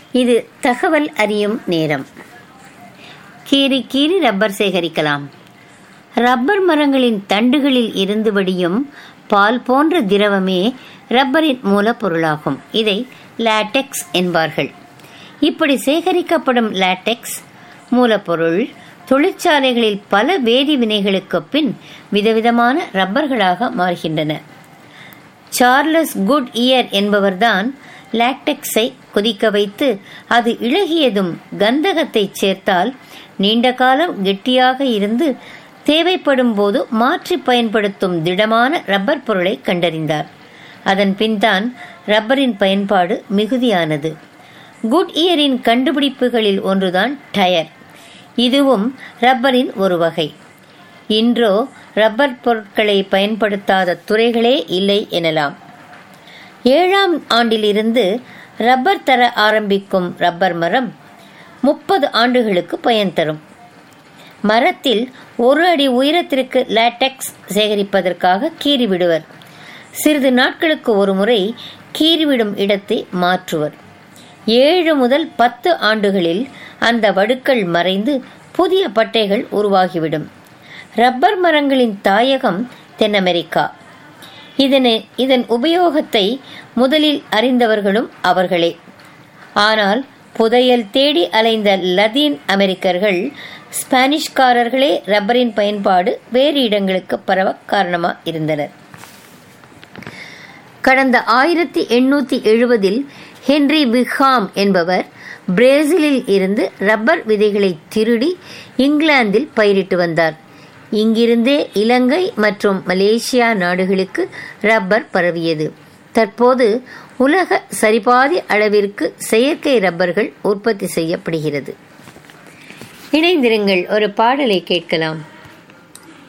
இது தகவல் அறியும் நேரம் கீறி கீறி ரப்பர் சேகரிக்கலாம் ரப்பர் மரங்களின் தண்டுகளில் இருந்து வடியும் பால் போன்ற திரவமே ரப்பரின் மூலப்பொருளாகும் இதை லாட்டெக்ஸ் என்பார்கள் இப்படி சேகரிக்கப்படும் லாட்டெக்ஸ் மூலப்பொருள் தொழிற்சாலைகளில் பல வேதி வினைகளுக்கு பின் விதவிதமான ரப்பர்களாக மாறுகின்றன சார்லஸ் குட் இயர் என்பவர்தான் லாக்டெக்ஸை கொதிக்க வைத்து அது இழகியதும் கந்தகத்தை சேர்த்தால் நீண்ட காலம் கெட்டியாக இருந்து தேவைப்படும் போது மாற்றி பயன்படுத்தும் திடமான ரப்பர் பொருளை கண்டறிந்தார் அதன் பின்தான் ரப்பரின் பயன்பாடு மிகுதியானது குட் இயரின் கண்டுபிடிப்புகளில் ஒன்றுதான் டயர் இதுவும் ரப்பரின் ஒரு வகை இன்றோ ரப்பர் பொருட்களை பயன்படுத்தாத துறைகளே இல்லை எனலாம் ஏழாம் ஆண்டிலிருந்து ரப்பர் தர ஆரம்பிக்கும் ரப்பர் மரம் முப்பது ஆண்டுகளுக்கு பயன் தரும் மரத்தில் ஒரு அடி உயரத்திற்கு லாட்டெக்ஸ் சேகரிப்பதற்காக கீறி விடுவர் சிறிது நாட்களுக்கு ஒரு முறை கீறிவிடும் இடத்தை மாற்றுவர் ஏழு முதல் பத்து ஆண்டுகளில் அந்த வடுக்கள் மறைந்து புதிய பட்டைகள் உருவாகிவிடும் ரப்பர் மரங்களின் தாயகம் தென் அமெரிக்கா இதனை இதன் உபயோகத்தை முதலில் அறிந்தவர்களும் அவர்களே ஆனால் புதையல் தேடி அலைந்த லத்தீன் அமெரிக்கர்கள் ஸ்பானிஷ்காரர்களே ரப்பரின் பயன்பாடு வேறு இடங்களுக்கு பரவ காரணமா இருந்தனர் கடந்த ஆயிரத்தி எண்ணூத்தி எழுபதில் ஹென்றி பிக்ஹாம் என்பவர் பிரேசிலில் இருந்து ரப்பர் விதைகளை திருடி இங்கிலாந்தில் பயிரிட்டு வந்தார் இங்கிருந்தே இலங்கை மற்றும் மலேசியா நாடுகளுக்கு ரப்பர் பரவியது தற்போது உலக சரிபாதி அளவிற்கு செயற்கை ரப்பர்கள் உற்பத்தி செய்யப்படுகிறது இணைந்திருங்கள் ஒரு பாடலை கேட்கலாம்